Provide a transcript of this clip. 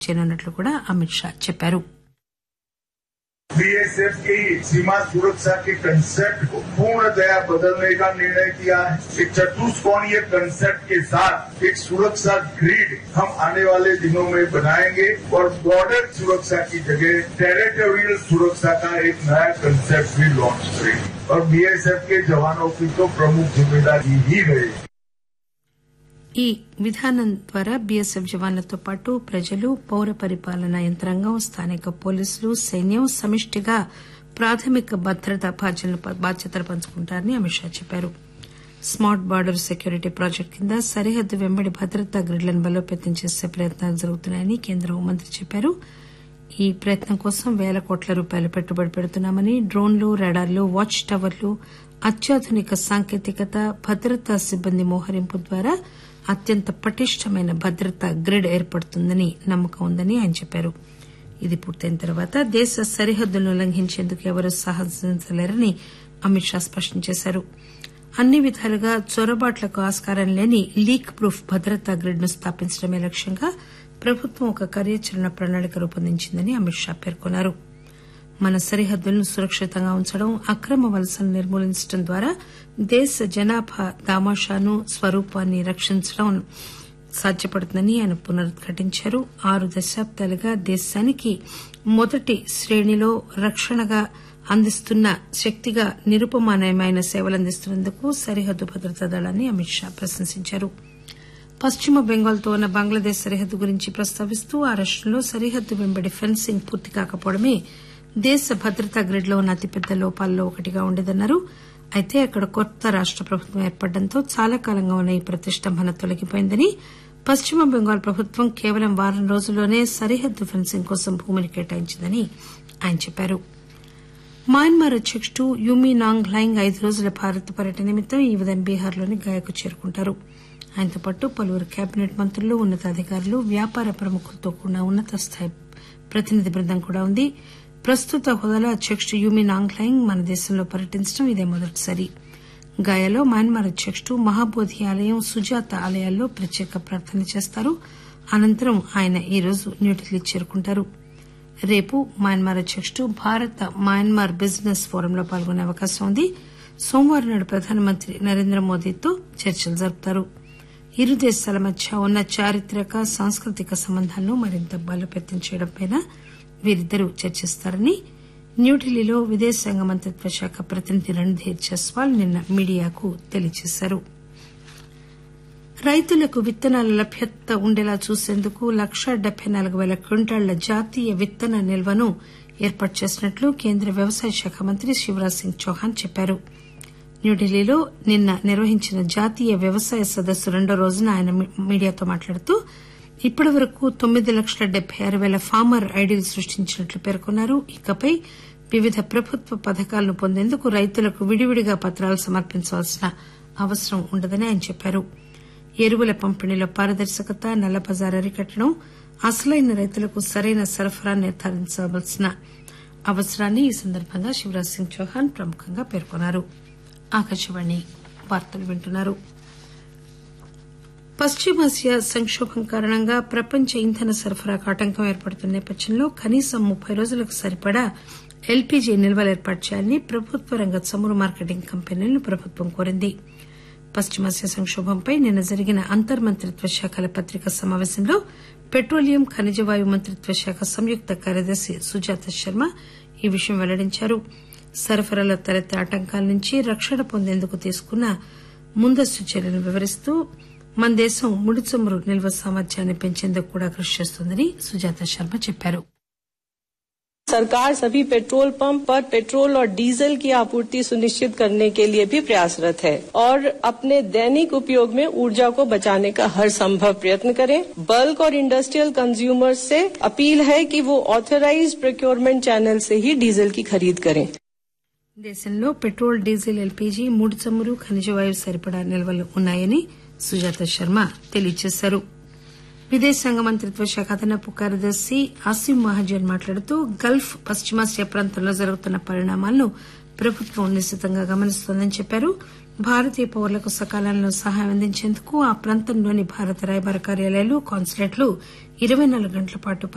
చేయనున్నట్లు కూడా అమిత్ షా చెప్పారు बीएसएफ की सीमा सुरक्षा के कंसेप्ट को पूर्णतया बदलने का निर्णय किया है एक चतुष्कोणीय कंसेप्ट के साथ एक सुरक्षा ग्रिड हम आने वाले दिनों में बनाएंगे और बॉर्डर सुरक्षा की जगह टेरिटोरियल सुरक्षा का एक नया कंसेप्ट भी लॉन्च करेंगे और बीएसएफ के जवानों की तो प्रमुख जिम्मेदारी ही रहेगी ఈ విధానం ద్వారా బీఎస్ఎఫ్ జవాన్లతో పాటు ప్రజలు పౌర పరిపాలనా యంత్రాంగం స్థానిక పోలీసులు సైన్యం సమిష్టిగా ప్రాథమిక భద్రతా బాధ్యతలు పంచుకుంటారని అమిత్ షా చెప్పారు స్మార్ట్ బార్డర్ సెక్యూరిటీ ప్రాజెక్టు కింద సరిహద్దు వెంబడి భద్రతా గ్రిడ్లను బలోపేతం చేసే ప్రయత్నాలు జరుగుతున్నాయని కేంద్ర హోంమంత్రి చెప్పారు ఈ ప్రయత్నం కోసం పేల కోట్ల రూపాయలు పెట్టుబడి పెడుతున్నామని డ్రోన్లు రాడార్లు వాచ్ టవర్లు అత్యాధునిక సాంకేతికత భద్రతా సిబ్బంది మోహరింపు ద్వారా అత్యంత పటిష్టమైన భద్రతా గ్రిడ్ ఏర్పడుతుందని నమ్మకం ఉందని ఆయన చెప్పారు ఇది పూర్తయిన తర్వాత దేశ సరిహద్దులను ఉల్లంఘించేందుకు ఎవరూ సాహసించలేరని అమిత్ షా స్పష్టం చేశారు అన్ని విధాలుగా చొరబాట్లకు ఆస్కారం లేని లీక్ ప్రూఫ్ భద్రతా గ్రిడ్ ను స్థాపించడమే లక్ష్యంగా ప్రభుత్వం ఒక కార్యాచరణ ప్రణాళిక రూపొందించిందని అమిత్ షా పేర్కొన్నారు మన సరిహద్దులను సురక్షితంగా ఉంచడం అక్రమ వలసలను నిర్మూలించడం ద్వారా దేశ జనాభా దామాషాను స్వరూపాన్ని రక్షించడం సాధ్యపడుతుందని ఆయన పునరుద్ఘాటించారు ఆరు దశాబ్దాలుగా దేశానికి మొదటి శ్రేణిలో రక్షణగా అందిస్తున్న శక్తిగా నిరుపమానమైన సేవలందిస్తున్నందుకు సరిహద్దు భద్రతా దళాన్ని అమిత్ షా ప్రశంసించారు పశ్చిమ బెంగాల్తో ఉన్న బంగ్లాదేశ్ సరిహద్దు గురించి ప్రస్తావిస్తూ ఆ రాష్టంలో సరిహద్దు వెంబడి ఫెన్సింగ్ పూర్తి కాకపోవడమే దేశ భద్రతా గ్రిడ్ లో ఉన్న అతిపెద్ద లోపాల్లో ఒకటిగా ఉండేదన్నారు అయితే అక్కడ కొత్త రాష్ట ప్రభుత్వం ఏర్పడడంతో చాలా కాలంగా ఉన్న ఈ ప్రతిష్టంభన తొలగిపోయిందని పశ్చిమ బెంగాల్ ప్రభుత్వం కేవలం వారం రోజుల్లోనే సరిహద్దు ఫెన్సింగ్ కోసం భూమిని కేటాయించిందని ఆయన చెప్పారు మయన్మార్ అధ్యకుడు యుమీ నాంగ్ లైంగ్ ఐదు రోజుల భారత్ పర్యటన నిమిత్తం ఈ ఉదయం బీహార్లోని గయాకు చేరుకుంటారు ఆయనతో పాటు పలువురు కేబినెట్ మంత్రులు ఉన్నతాధికారులు వ్యాపార ప్రముఖులతో కూడిన ఉన్నత స్థాయి ప్రతినిధి బృందం కూడా ఉంది ప్రస్తుత హోదాలో అధ్యకుడు యూమీ నాంగ్లైంగ్ మన దేశంలో పర్యటించడం ఇదే మొదటిసారి గాయాలో మయన్మార్ అధ్యకుడు మహాబోధి ఆలయం సుజాత ఆలయాల్లో ప్రత్యేక ప్రార్థనలు చేస్తారు అనంతరం ఆయన ఈరోజు న్యూఢిల్లీ చేరుకుంటారు రేపు మయన్మార్ అధ్యకుడు భారత మయన్మార్ బిజినెస్ ఫోరంలో పాల్గొనే అవకాశం ఉంది సోమవారం నాడు ప్రధానమంత్రి నరేంద్ర మోదీతో చర్చలు జరుపుతారు ఇరు దేశాల మధ్య ఉన్న చారిత్రక సాంస్కృతిక సంబంధాలను మరింత బలోపేతం చేయడంపై వీరిద్దరూ చర్చిస్తారని న్యూఢిల్లీలో విదేశాంగ మంత్రిత్వ శాఖ ప్రతినిధి రణ్ధీర్ జస్వాల్ నిన్న మీడియాకు తెలియజేశారు రైతులకు విత్తనాల లభ్యత ఉండేలా చూసేందుకు లక్షా డెబ్బై నాలుగు పేల క్వింటాళ్ల జాతీయ విత్తన నిల్వను ఏర్పాటు చేసినట్లు కేంద్ర వ్యవసాయ శాఖ మంత్రి శివరాజ్ సింగ్ చౌహాన్ చెప్పారు న్యూఢిల్లీలో నిన్న నిర్వహించిన జాతీయ వ్యవసాయ సదస్సు రెండో రోజున ఆయన మీడియాతో మాట్లాడుతూ ఇప్పటి వరకు తొమ్మిది లక్షల డెబ్బై ఆరు పేల ఫార్మర్ ఐడీలు సృష్టించినట్లు పేర్కొన్నారు ఇకపై వివిధ ప్రభుత్వ పథకాలను పొందేందుకు రైతులకు విడివిడిగా పత్రాలు సమర్పించాల్సిన అవసరం ఉండదని ఆయన చెప్పారు ఎరువుల పంపిణీలో పారదర్శకత నల్లబజారు అరికట్టడం అసలైన రైతులకు సరైన సరఫరా నిర్ధారించవలసిన అవసరాన్ని ఈ సందర్భంగా శివరాజ్ సింగ్ చౌహాన్ ప్రముఖంగా పేర్కొన్నారు ఆకాశవాణి వార్తలు వింటున్నారు పశ్చిమాసియా సంకోభం కారణంగా ప్రపంచ ఇంధన సరఫరాకు ఆటంకం ఏర్పడుతున్న నేపథ్యంలో కనీసం ముప్పై రోజులకు సరిపడా ఎల్పీజీ నిల్వలు ఏర్పాటు చేయాలని ప్రభుత్వ రంగ చమురు మార్కెటింగ్ కంపెనీలను ప్రభుత్వం కోరింది పశ్చిమాసియా సంకోభంపై నిన్న జరిగిన అంతర్ మంత్రిత్వ శాఖల పత్రికా సమాపేశంలో పెట్రోలియం ఖనిజవాయు మంత్రిత్వ శాఖ సంయుక్త కార్యదర్శి సుజాత శర్మ ఈ విషయం వెల్లడించారు సరఫరాలో తలెత్తే ఆటంకాల నుంచి రక్షణ పొందేందుకు తీసుకున్న ముందస్తు చర్యలను వివరిస్తూ మన దేశం ముడి చమురు నిల్వ సామర్థ్యాన్ని పెంచేందుకు కూడా కృషి చేస్తోందని సుజాత శర్మ చెప్పారు सरकार सभी पेट्रोल पंप पर पेट्रोल और डीजल की आपूर्ति सुनिश्चित करने के लिए भी प्रयासरत है और अपने दैनिक उपयोग में ऊर्जा को बचाने का हर संभव प्रयत्न करें बल्क और इंडस्ट्रियल कंज्यूमर्स से अपील है कि वो ऑथराइज्ड प्रोक्योरमेंट चैनल से ही डीजल की खरीद करें దేశంలో పెట్రోల్ డీజిల్ ఎల్పీజీ ముడి చమురు ఖనిజవాయువు సరిపడా నిల్వలు ఉన్నాయని సుజాత శర్మ తెలియజేశారు విదేశాంగ మంత్రిత్వ శాఖ అదనపు కార్యదర్శి అసీం మహాజన్ మాట్లాడుతూ గల్ఫ్ పశ్చిమాసియా ప్రాంతంలో జరుగుతున్న పరిణామాలను ప్రభుత్వం నిశితంగా గమనిస్తోందని చెప్పారు భారతీయ పౌరులకు సకాలంలో సహాయం అందించేందుకు ఆ ప్రాంతంలోని భారత రాయబార కార్యాలయాలు కాన్సులేట్లు ఇరవై నాలుగు గంటల పాటు